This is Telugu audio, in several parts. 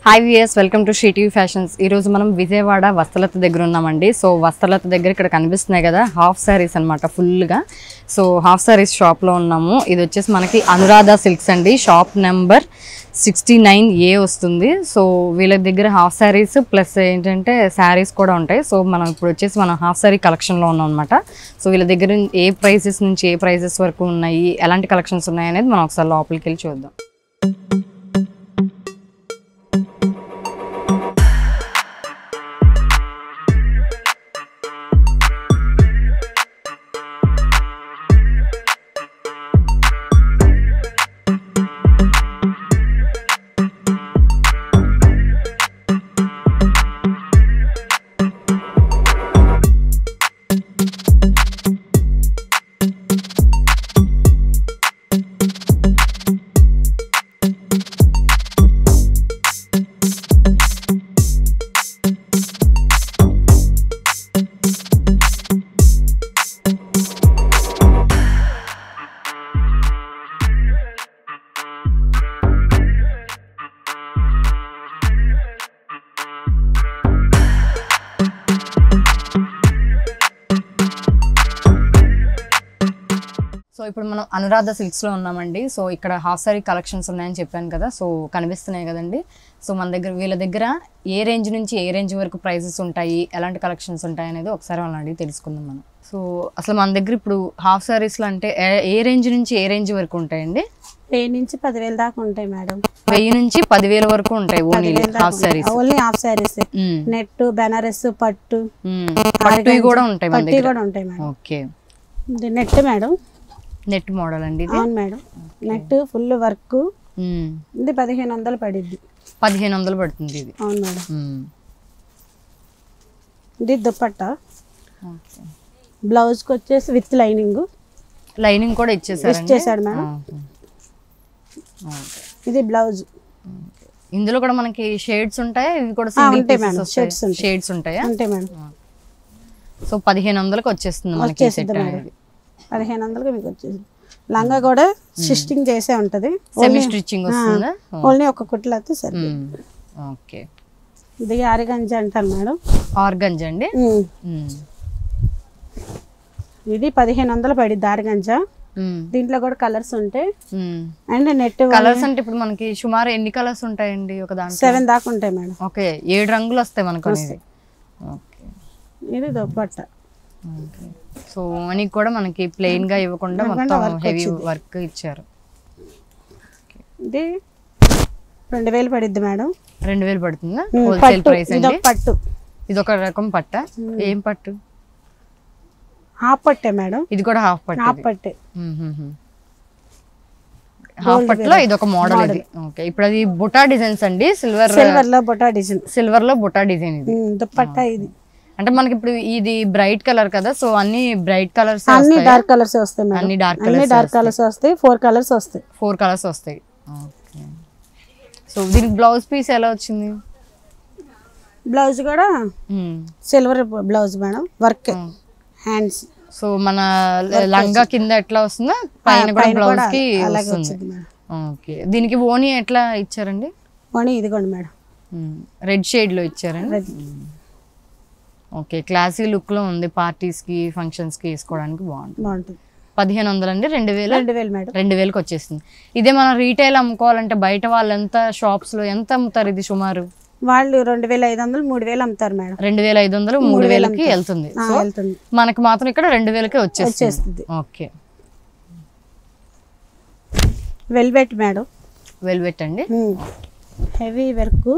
Hi VS welcome to TV fashions ఈ రోజు మనం విజయవాడ వస్త్రలత దగ్గర ఉన్నామండి సో వస్త్రలత దగ్గర ఇక్కడ కనిపిస్తున్నాయి కదా హాఫ్ శారీస్ అనమాట ఫుల్గా సో హాఫ్ శారీస్ షాప్లో ఉన్నాము ఇది వచ్చేసి మనకి అనురాధ సిల్క్స్ అండి shop number sixty nine A వస్తుంది సో వీళ్ళ దగ్గర హాఫ్ శారీస్ ప్లస్ ఏంటంటే శారీస్ కూడా ఉంటాయి సో మనం ఇప్పుడు వచ్చేసి మనం హాఫ్ శారీ కలెక్షన్లో ఉన్నాం అనమాట సో వీళ్ళ దగ్గర ఏ ప్రైసెస్ నుంచి ఏ ప్రైసెస్ వరకు ఉన్నాయి ఎలాంటి కలెక్షన్స్ ఉన్నాయి అనేది మనం ఒకసారి లోపలికి వెళ్ళి చూద్దాం సో ఇప్పుడు మనం అనురాధ సిల్క్స్ లో ఉన్నామండి సో ఇక్కడ హాఫ్ సారీ కలెక్షన్స్ ఉన్నాయని చెప్పాను కదా సో కనిపిస్తున్నాయి కదండి సో మన దగ్గర వీళ్ళ దగ్గర ఏ రేంజ్ నుంచి ఏ రేంజ్ వరకు ప్రైసెస్ ఉంటాయి ఎలాంటి కలెక్షన్స్ ఉంటాయి అనేది ఒకసారి వాళ్ళని అడిగి తెలుసుకుందాం మనం సో అసలు మన దగ్గర ఇప్పుడు హాఫ్ సారీస్ లో అంటే ఏ- ఏ రేంజ్ నుంచి ఏ రేంజ్ వరకు ఉంటాయండి వెయ్యి నుంచి పదివేల దాకా ఉంటాయి మేడం వెయ్యి నుంచి పదివేల వరకు ఉంటాయి only half sarees only half sarees net Banaras పట్టు పట్టు కూడా ఉంటాయి మన పట్టు దగ్గర కూడా ఉంటాయి మేడం ఓకే ఇది నెట్ మేడం నెట్ మోడల్ అండి ఇది అవును మేడం నెట్ ఫుల్ వర్క్ మ్మ్. ఇది పదిహేను వందలు పడిద్ది పదిహేను వందలు పడుతుంది ఇది అవును మేడం మ్మ్. ఇది దుప్పట్ట ఓకే బ్లౌజ్కి వచ్చేసి విత్ లైనింగ్ లైనింగ్ కూడా ఇచ్చేసారండి ఇచ్చేసాడు మేడం ఆహా. ఓకే. ఇది బ్లౌజ్ ఇందులో కూడా మనకి షేడ్స్ ఉంటాయా ఇవి కూడా ఆ, సింగిల్ ఉంటాయి మేడం, shades ఉంటాయి. షేడ్స్ ఉంటాయా అంతే మేడం సో పదిహేను వందలకు వచ్చేస్తుంది మనకి ఈ వచ్చేసిద్ది సెట్ మేడం. అనేది పదిహేను వందలకి మీకు వచ్చేసి లంగా కూడా స్టిచ్చింగ్ చేసే ఉంటది సెమీ స్టిచ్చింగ్ వస్తుందా ఓన్లీ ఒక కుట్లు అయితే సరే మ్మ్. ఓకే ఇది ఆరిగంజ అంటారు మేడం ఆర్గంజ్ అండి ఉమ్. మ్మ్. ఇది పదిహేను వందలు పడిద్ది ఆరిగంజ మ్మ్. దీంట్లో కూడా కలర్స్ ఉంటాయి మ్మ్. అండ్ నెట్ కలర్స్ అంటే ఇప్పుడు మనకి సుమారు ఎన్ని కలర్స్ ఉంటాయండి ఒక దాంట్లో సెవెన్ దాకా ఉంటాయి మేడం ఓకే ఏడు రంగులు వస్తాయి మనకు అనేది ఓకే ఇది దుప్పట్ట ఓకే సో మనకి కూడా మనకి ప్లెయిన్ గా ఇవ్వకుండా మొత్తం హెవీ వర్క్ ఇచ్చారు ఇది రెండు వేలు పడిద్ది మేడం రెండు వేలు పడుతుందా ఉమ్, హోల్సేల్ పట్టు ప్రైస్ ఇది అండి ఒక పట్టు ఇది ఒక రకం పట్ట ఏం పట్టు హాఫ్ పట్టే మేడం ఇది కూడా హాఫ్ పట్టు హాఫ్ పట్టే హాఫ్ పట్టులో ఇది ఒక మోడల్ ఇది ఓకే ఇప్పుడు అది బుటా డిజైన్స్ అండి సిల్వర్ సిల్వర్ లో బొటా డిజైన్ సిల్వర్ లో బుటా డిజైన్ ఇది దుప్పట్ట ఇది అంటే మనకి ఇప్పుడు ఇది బ్రైట్ కలర్ కదా సో అన్ని బ్రైట్ కలర్స్ అన్ని డార్క్ కలర్స్ వస్తాయి మేడం అన్ని డార్క్ అన్ని కలర్స్ డార్క్ కలర్స్ వస్తాయి ఫోర్ కలర్స్ వస్తాయి ఫోర్ కలర్స్ వస్తాయి ఓకే సో దీనికి బ్లౌజ్ పీస్ ఎలా వచ్చింది బ్లౌజ్ కూడా మ్మ్. Silver blouse madam work hands so మన లంగా కింద ఎట్లా వస్తుందో పైన కూడా బ్లౌజ్ కి అలాగే వస్తుంది వచ్చింది మేడం ఓకే దీనికి ఓని ఎట్లా ఇచ్చారండి పోనీ ఇదిగోండి మేడం రెడ్ షేడ్ లో ఇచ్చారండి Red. ఓకే క్లాసీ లుక్ లో ఉంది పార్టీస్ కి ఫంక్షన్స్ కి వేసుకోవడానికి బాగుంటుంది బాగుంటుంది పదిహేను వందలు అండి రెండు వేల రెండు వేలు మేడం రెండు వేలకు వచ్చేస్తుంది ఇదే మనం రీటైల్ అమ్ముకోవాలంటే బయట వాళ్ళు ఎంత షాప్స్ లో ఎంత అమ్ముతారు ఇది సుమారు వాళ్ళు రెండు వేల ఐదు వందలు మూడు వేలు అమ్ముతారు మేడం రెండు వేల ఐదు వందలు మూడు వేలకి వెళ్తుంది ఆ, సో వెళ్తుంది మనకి మాత్రం ఇక్కడ రెండు వేలకే వచ్చేస్తుంది వచ్చేస్తుంది ఓకే వెల్వెట్ మేడం వెల్వెట్ అండి హెవీ వర్క్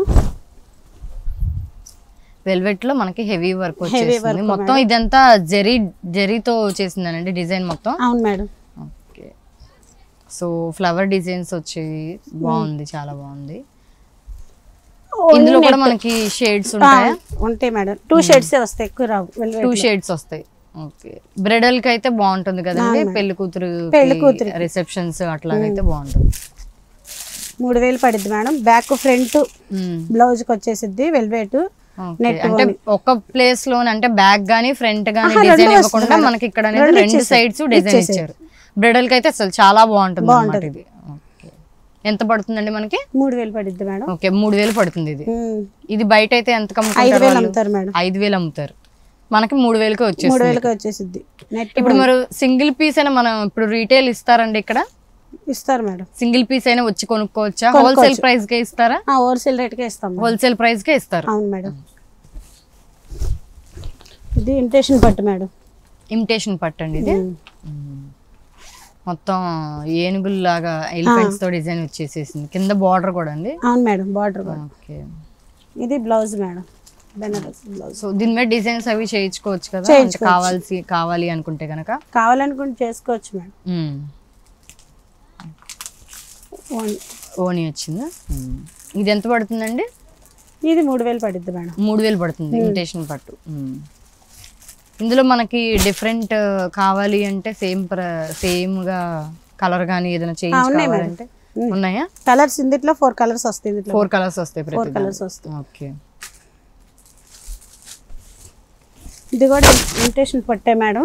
వెల్వెట్ లో మనకి హెవీ వర్క్ వచ్చేస్తుంది మొత్తం ఇదంతా జెరీ జెరీతో చేసిందనండి డిజైన్ మొత్తం అవును madam okay so flower designs వచ్చేవి బాగుంది చాలా బాగుంది ఇందులో కూడా మనకి షేడ్స్ ఉంటాయా ఉంటాయి మేడం టూ షేడ్స్ వస్తాయి ఎక్కువ రావు వెల్వెట్ టూ షేడ్స్ వస్తాయి ఓకే బ్రైడల్ కి అయితే బాగుంటుంది కదండి పెళ్లి కూతురు పెళ్లి కూతురికి. రిసెప్షన్స్ అట్లాగైతే బాగుంటుంది మూడు వేలు పడుద్ది మేడం బ్యాక్ ఫ్రంట్ మ్మ్. బ్లౌజ్ కి వచ్చేసిద్ది వెల్వెట్ ఓకే. అంటే ఒక ప్లేస్ లోనే అంటే బ్యాక్ గానీ ఫ్రంట్ గానీ ఆహా, డిజైన్ రెండు ఇవ్వకుండా వస్తుంది మనకి ఇక్కడ అనేది రెండు సైడ్స్ డిజైన్ ఇచ్చారు బ్రైడల్ కి అయితే అసలు చాలా బాగుంటుంది అన్నమాట ఇది ఓకే ఎంత పడుతుందండి మనకి మూడు వేలు పడిద్ది మేడం ఓకే మూడు వేలు పడుతుంది ఇది ఉమ్. ఇది బయట అయితే ఎంత ఐదు కమ్ముకుంటారు వేలు వాళ్ళు? అమ్ముతారు మేడం ఐదు వేలు అమ్ముతారు మనకి మూడు వేలకి మూడు వచ్చేస్తుంది వేలకి వచ్చేసిద్ది నెట్ ఇప్పుడు మరి సింగిల్ పీస్ అయినా మనం ఇప్పుడు రీటైల్ ఇస్తారండి ఇక్కడ ఇస్తారు మేడం సింగిల్ పీస్ అయినా వచ్చి కొనుక్కోవచ్చా హోల్సేల్ ప్రైస్ కే ఇస్తారా ఆ హోల్సేల్ రేట్కే ఇస్తాం మేడం. హోల్సేల్ ప్రైస్ కే ఇస్తారు అవును మేడం ఇది ఇమిటేషన్ పట్టు మేడం ఇమిటేషన్ పట్టండి ఇది ఉమ్. మొత్తం ఏనుగుల్లాగా ఎలిఫెంట్స్ తో డిజైన్ వచ్చేసేసింది కింద బార్డర్ కూడా అండి అవును మేడం బార్డర్ కూడా ఓకే ఇది blouse madam Banaras blouse so దీని మీద డిజైన్స్ అవి చేయించుకోవచ్చు కదా అంటే చేయించుకోవచ్చు. కావాల్సి కావాలి అనుకుంటే గనక కావాలనుకుంటే చేసుకోవచ్చు మేడం మ్మ్. ఓన్- ఓని వచ్చిందా మ్మ్. ఇది ఎంత పడుతుందండి ఇది మూడు వేలు పడిద్ది మేడం మూడు వేలు పడుతుంది ఇమిటేషన్ పట్టు మ్మ్. ఇందులో మనకి డిఫరెంట్ కావాలి అంటే సేమ్ ప్ర సేమ్ గా కలర్ కానీ ఏదైనా చేంజ్ ఉన్నాయి మేడం. కావాలంటే ఉన్నాయా కలర్స్ ఇందులో ఫోర్ కలర్స్ వస్తాయి ఇందులో ఫోర్ కలర్స్ వస్తాయి ఫోర్ ప్రతి కలర్స్ వస్తాయి ఓకే ఇది కూడా ఇమిటేషన్ పట్టే మేడం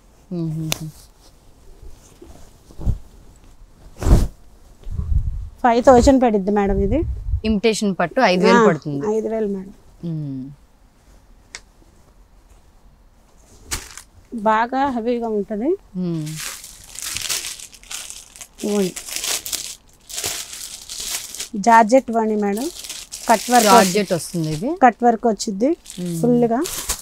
ఫైవ్ థౌజండ్ పడిద్ది మేడం ఇది ఇమిటేషన్ పట్టు ఐదు వేలు పడుతుంది ఐదు వేలు మేడం మ్మ్. బాగా హెవీగా ఉంటుంది మ్మ్. ఓని జార్జెట్ వని మేడం కట్ వర్క్ జార్జెట్ వస్తుంది ఇది కట్ వర్క్ వచ్చింది ఫుల్గా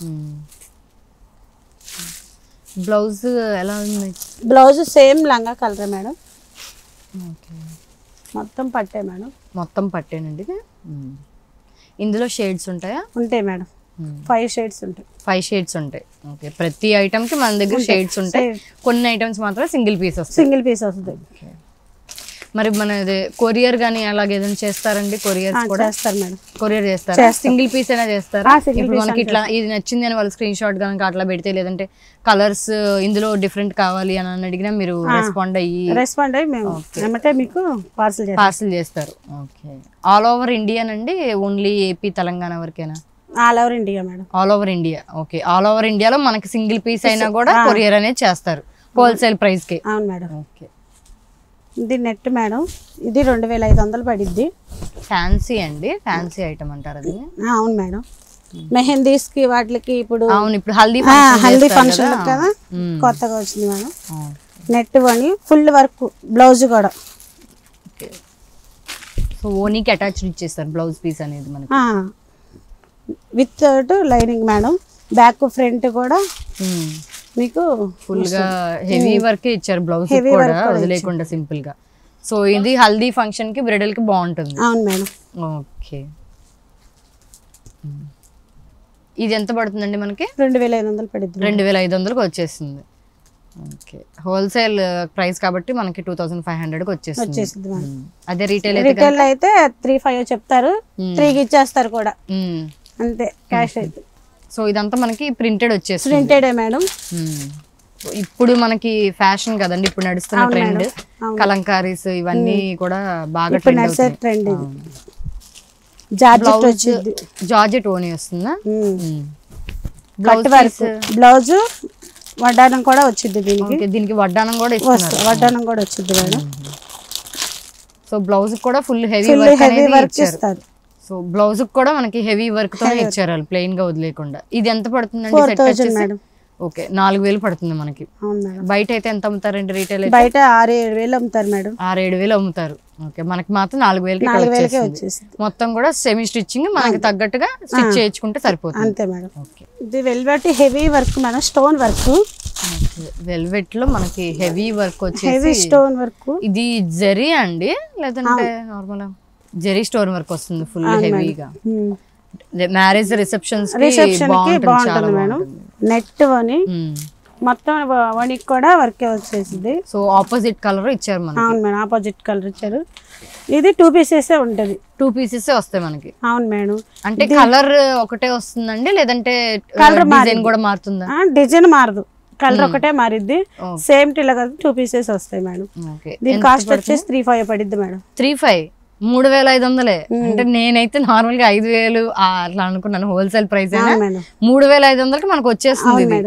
బ్లౌజ్ ఎలా ఉంది బ్లౌజ్ సేమ్ లంగా కలర్ మేడం ఓకే మొత్తం పట్టే మేడం మొత్తం పట్టేనండి ఇది మ్మ్. ఇందులో షేడ్స్ ఉంటాయా ఉంటాయి మేడం ఫైవ్ షేడ్స్ ఉంటాయి ఫైవ్ షేడ్స్ ఉంటాయి ఓకే ప్రతి ఐటమ్ కి మన దగ్గర షేడ్స్ ఉంటాయి Shades. కొన్ని ఐటమ్స్ మాత్రం సింగిల్ పీస్ వస్తాయి సింగిల్ పీస్ వస్తుంది Okay. మరి మన ఇది కొరియర్ కానీ అలాగే ఏదైనా చేస్తారండి కొరియర్స్ ఆ, కూడా చేస్తారు మేడం కొరియర్ చేస్తారా చేస్తాం. సింగిల్ పీస్ అయినా చేస్తారా ఆ, single ఇప్పుడు piece మనకి ఇట్లా ఇది నచ్చింది అని వాళ్ళు స్క్రీన్ షాట్ కనుక అట్లా పెడితే లేదంటే కలర్స్ ఇందులో డిఫరెంట్ కావాలి అని అని అడిగినా మీరు రెస్పాండ్ అయ్యి రెస్పాండ్ అయ్యి మేము ఏమంటే మీకు పార్సల్ చేస్తాం పార్సిల్ చేస్తారు ఓకే ఆల్ ఓవర్ ఇండియా అండి ఓన్లీ ఏపీ తెలంగాణ వరకేనా all over India madam all over India okay all over ఇండియాలో మనకి సింగిల్ పీస్ అయినా కూడా కొరియర్ అనేది చేస్తారు హోల్సేల్ ప్రైస్ కి అవును మేడం ఓకే ఇది నెట్ మేడం ఇది రెండు వేల ఐదు వందలు పడిద్ది ఫ్యాన్సీ అండి ఫ్యాన్సీ ఐటమ్ అంటారు అది ఆ, అవును మేడం మెహందీస్కి వాటికి ఇప్పుడు అవును ఇప్పుడు హల్దీ ఆ, function హల్దీ చేస్తారు ఫంక్షన్ కదా. కదా మ్మ్. కొత్తగా వచ్చింది మేడం ఆ, నెట్ అని ఫుల్ వర్క్ బ్లౌజ్ కూడా ఓకే సో ఓనీకి అటాచ్డ్ ఇచ్చేస్తారు బ్లౌజ్ పీస్ అనేది మనకి with lining madam back front కూడా మీకు ఫుల్ గా హెవీ వర్క్ ఇచ్చారు బ్లౌజ్ Heavy కూడా work కూడా వదిలేకుండా సింపుల్ గా సో ఇది హల్దీ ఫంక్షన్ కి బ్రైడల్ కి బాగుంటుంది అవును మేడం ఓకే ఇది ఎంత పడుతుందండి మనకి రెండు వేల ఐదు వందలు పడిద్ది రెండు వేల ఐదు వందలకు వచ్చేస్తుంది ఓకే హోల్సేల్ ప్రైస్ కాబట్టి మనకి టూ థౌసండ్ ఫైవ్ హండ్రెడ్కి వచ్చేస్తుంది వచ్చేసింది మేడం మ్మ్. అదే రీటైల్ అయితే రిటైల్ అయితే త్రీ ఫైవ్ చెప్తారు త్రీకి ఇచ్చేస్తారు కూడా మ్మ్. అంతే క్యాష్ అయితే సో ఇదంతా మనకి ప్రింటెడ్ వచ్చేస్తుంది ప్రింటెడే మేడం మ్మ్. ఇప్పుడు మనకి ఫ్యాషన్ కదండి ఇప్పుడు నడుస్తున్న ట్రెండ్ అవును. కలంకారీస్ ఇవన్నీ కూడా బాగా ఇప్పుడు ట్రెండ్ నడిచే అవుతుంది ట్రెండ్ ఇది జార్జెట్ వచ్చింది జార్జెట్ ఓని వస్తుందా కట్ వర్క్ బ్లౌజ్ వడ్డానం కూడా వచ్చింది దీనికి ఓకే దీనికి వడ్డానం కూడా ఇస్తున్నారు వస్తుంది వడ్డానం కూడా వచ్చింది మేడం సో బ్లౌజ్ కూడా full heavy full work heavy అనేది వర్క్ ఇచ్చారు ఇస్తారు సో బ్లౌజ్ కూడా మనకి హెవీ వర్క్ తో ఇచ్చారు వాళ్ళు ప్లెయిన్ గా వదిలేకుండా ఇది ఎంత పడుతుందండి ఫోర్ సెట్ థౌజండ్ వచ్చేసి మేడం ఓకే నాలుగు వేలు పడుతుంది మనకి అవును మేడం బయట అయితే ఎంత అమ్ముతారండి రీటైల్ అయితే బయట ఆరు ఏడు వేలు అమ్ముతారు మేడం ఆరు ఏడు వేలు అమ్ముతారు ఓకే మనకి మాత్రం నాలుగు వేలకి ఇక్కడ నాలుగు వేలకే వచ్చేస్తుంది. వచ్చేసింది మొత్తం కూడా సెమీ స్టిచ్చింగ్ మనకి తగ్గట్టుగా స్టిచ్ చేయించుకుంటే సరిపోతుంది అంతే మేడం ఓకే ఇది velvet heavy work madam stone work velvet లో మనకి హెవీ వర్క్ వచ్చేసి హెవీ స్టోన్ వర్క్ ఇది జరీ అండి లేదంటే నార్మల్ జరీ స్టోన్ వర్క్ వస్తుంది ఫుల్ హెవీగా మ్యారేజ్ రిసెప్షన్స్ రిసెప్షన్ కి బాగుంటుంది చాలా బాగుంటుంది మేడం బాగుంటుంది నెట్ అని మొత్తం వనికి కూడా వర్కే వచ్చేసింది సో ఆపోజిట్ కలర్ ఇచ్చారు మనకి అవును మేడం ఆపోజిట్ కలర్ ఇచ్చారు ఇది టూ పీసెస్ ఉంటుంది టూ పీసెస్ వస్తాయి మనకి అవును మేడం అంటే కలర్ ఒకటే వస్తుందండి లేదంటే Colour డిజైన్ కూడా మారుతుందా డిజైన్ మారదు కలర్ ఒకటే మారిద్ది Okay. సేమ్ టిలా కదా టూ పీసెస్ వస్తాయి మేడం ఓకే దీని కాస్ట్ వచ్చేసి త్రీ ఫైవ్ పడిద్ది మేడం త్రీ ఫైవ్ మూడు వేల ఐదు వందలే అంటే నేనైతే నార్మల్ గా ఐదు వేలు ఆ, అట్లా అనుకున్నాను హోల్సేల్ ప్రైస్ అయినా అవును మేడం మూడు వేల ఐదు వందలకి మనకు వచ్చేస్తుంది అవును ఇది మేడం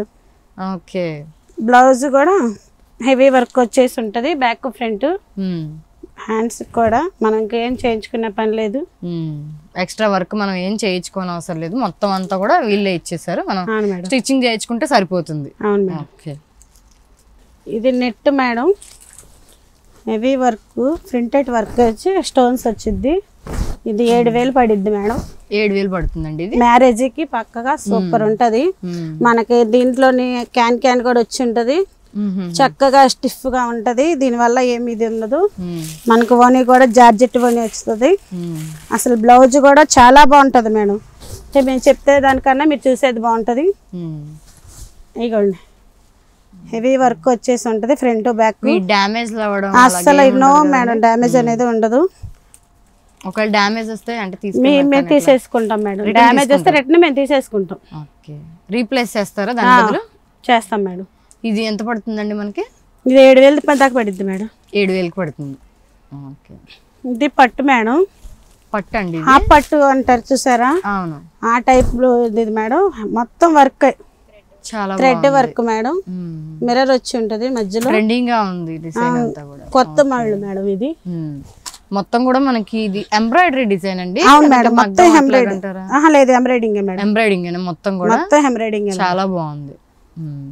ఓకే బ్లౌజ్ కూడా హెవీ వర్క్ వచ్చేసి ఉంటుంది బ్యాక్ ఫ్రంట్ హ్యాండ్స్ కూడా మనం ఇంకేం చేయించుకునే పని లేదు ఎక్స్ట్రా వర్క్ మనం ఏం చేయించుకోని అవసరం లేదు మొత్తం అంతా కూడా వీళ్ళే ఇచ్చేసారు మనం అవును మేడం స్టిచ్చింగ్ చేయించుకుంటే సరిపోతుంది అవును మేడం ఓకే ఇది net madam heavy work printed work వచ్చి స్టోన్స్ వచ్చింది ఇది ఏడు వేలు పడిద్ది మేడం ఏడు వేలు పడుతుందండి ఇది మ్యారేజ్కి పక్కగా సూపర్ ఉంటుంది మ్మ్. మనకి దీంట్లోని క్యాన్ క్యాన్ కూడా వచ్చి ఉంటుంది మ్మ్. చక్కగా స్టిఫ్గా ఉంటుంది దీనివల్ల ఏమి ఇది ఉండదు మ్మ్. మనకు ఓని కూడా జార్జెట్ ఓని వస్తుంది మ్మ్. అసలు బ్లౌజ్ కూడా చాలా బాగుంటుంది మేడం అంటే మేము చెప్తే దానికన్నా మీరు చూసేది బాగుంటుంది మ్మ్. ఇగోండి హెవీ వర్క్ వచ్చేసి ఉంటుంది ఫ్రంట్ బ్యాక్ ఈ డ్యామేజ్ అవ్వడం అస్సలు నో మేడం డ్యామేజ్ అనేది ఉండదు ఒకవేళ డ్యామేజ్ వస్తే అంటే మీ తీసుకుని మేము తీసేసుకుంటాం మేడం డ్యామేజ్ వస్తే రిటర్న్ మేము తీసేసుకుంటాం ఓకే రీప్లేస్ చేస్తారా దాని బదులు చేస్తాం మేడం ఇది ఎంత పడుతుందండి మనకి ఇది ఏడు వేలు దాకా పడిద్ది మేడం ఏడు వేలకు పడుతుంది ఓకే ఇది పట్టు మేడం పట్టు అండి ఇది హాఫ్ పట్టు అంటారు చూసారా అవును ఆ టైప్ లో ఇది మేడం మొత్తం వర్క్ చాలా థ్రెడ్ వర్క్ మేడం మ్మ్. మిర్రర్ వచ్చి ఉంటది మధ్యలో ట్రెండింగ్ గా ఉంది డిజైన్ అంతా కూడా కొత్త మళ్ళు మేడం ఇది మ్మ్. మొత్తం కూడా మనకి ఇది ఎంబ్రాయిడరీ డిజైన్ అండి అవును మేడం మొత్తం ఎంబ్రాయిడింగ్ అంటారా ఆహా లేదు ఎంబ్రాయిడింగ్ మేడం ఎంబ్రాయిడింగ్ మొత్తం కూడా మొత్తం ఎంబ్రాయిడింగ్ చాలా బాగుంది మ్మ్.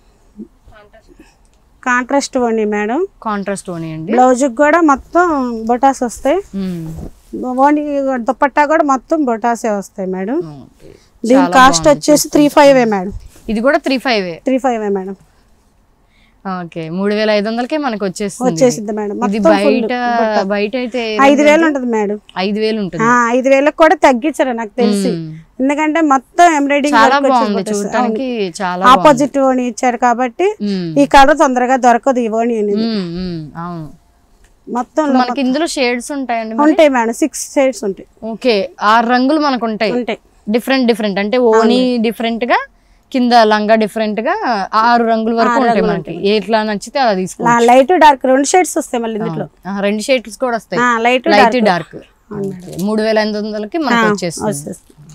కాంట్రాస్ట్ ఓని మేడం కాంట్రాస్ట్ ఓని అండి బ్లౌజ్ కూడా మొత్తం బొటాస్ వస్తాయి మ్మ్. ఓని దుపట్టా కూడా మొత్తం బొటాసే వస్తాయి మేడం ఓకే. దీని కాస్ట్ వచ్చేసి త్రీ ఫైవ్ మేడం ఇది కూడా three five three five madam okay మూడు వేల ఐదు వందలకే మనకి వచ్చేస్తుంది వచ్చేసింది మేడం ఇది మొత్తం full బయట బయట అయితే ఐదు వేలు ఉంటుంది మేడం ఐదు వేలు ఉంటుంది ఆ, ఐదు వేలకు కూడా తగ్గించరు నాకు తెలిసి మ్మ్. ఎందుకంటే మొత్తం ఎంబ్రాయిడింగ్ చాలా బాగుంది చూడటానికి చాలా ఆపోజిట్ ఓణి ఇచ్చారు కాబట్టి మ్మ్. ఈ కలర్ తొందరగా దొరకదు ఈ ఓణి అనేది మ్మ్, మ్మ్, అవును మొత్తం మనకి ఇందులో షేడ్స్ ఉంటాయండి మరి? ఉంటాయి మేడం సిక్స్ షేడ్స్ ఉంటాయి ఓకే ఆరు రంగులు మనకు ఉంటాయి ఉంటాయి డిఫరెంట్ డిఫరెంట్ అంటే ఓనీ డిఫరెంట్ గా కింద లంగా డిఫరెంట్ గా ఆరు రంగుల వరకు ఉంటాయి మనకి ఎట్లా నచ్చితే అలా తీసుకో లైట్ డార్క్ రెండు షేడ్స్ వస్తాయి మళ్ళీ ఇందులో రెండు షేడ్స్ కూడా వస్తాయి లైట్ లైట్ డార్క్ మూడు వేల ఐదు వందలకి మనకి వచ్చేస్తుంది వచ్చేస్తుంది